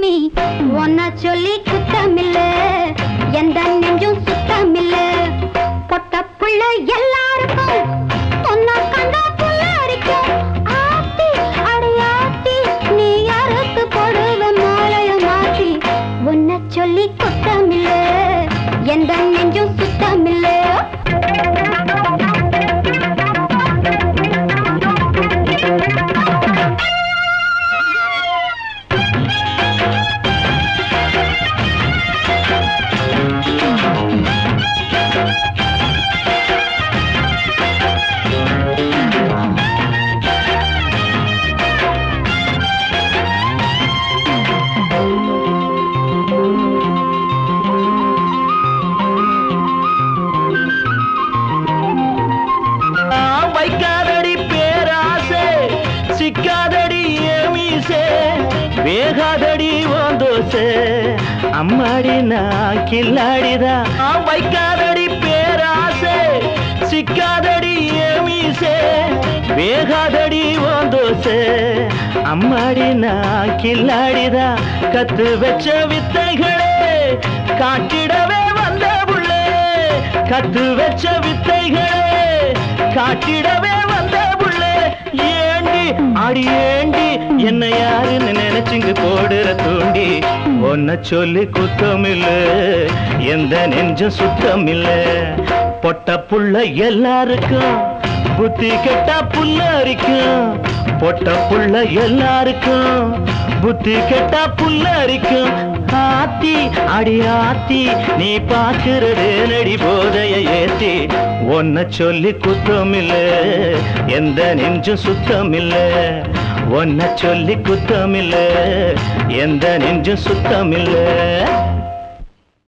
ஒன்ன சொல்லி குத்தமில்ல எந்த நெஞ்சும் சுத்தமில்ல பொட்ட புள்ள எல்லாருக்கும் ஒன்ன கண்டா புள்ள அரிக்கும் ஆத்தி அடையாத்தி நீ யாருக்கு போடுவ மாலைய மாத்தி உன்னை சொல்லி குத்தமில்ல எந்த நெஞ்சும் சுத்தமில்ல நான் வைக்காதடி பேராசை சிக்காதடி ஏமீசே வேகாதடி ஓந்தோசை அம்மாடி நான் கில்லாடிதான் நான் வைக்காதடி பேராசை சிக்காதடி ஏமீசே வேகாதடி ஓந்தோசை அம்மாடி நான் கில்லாடிதான் கத்து வச்ச வித்தைகளே காட்டிடவே வந்த புள்ளே கத்து வச்ச வித்தைகளே காட்டிடவே வந்த புள்ளே ஏண்டி அடி ஏண்டி என்ன யாருன்னு நினைச்சுங்க போடுற தூண்டி ஒன்ன சொல்லி குத்தமில்ல எந்த நெஞ்சும் சுத்தமில்ல பொட்ட புள்ள எல்லாருக்கும் புத்தி கெட்டா புல்ல அரிக்கும் பொட்ட புள்ள எல்லாருக்கும் புத்தி கெட்டா புல்ல அரிக்கும் ஆத்தி அடி ஆத்தி நீ பாக்குறது நடி போதைய ஏத்தி ஒன்ன சொல்லி குத்தமில்ல எந்த நெஞ்சும் சுத்தமில்ல ஒன்ன சொல்லி குத்தமில்ல எந்த நெஞ்சும் சுத்தமில்ல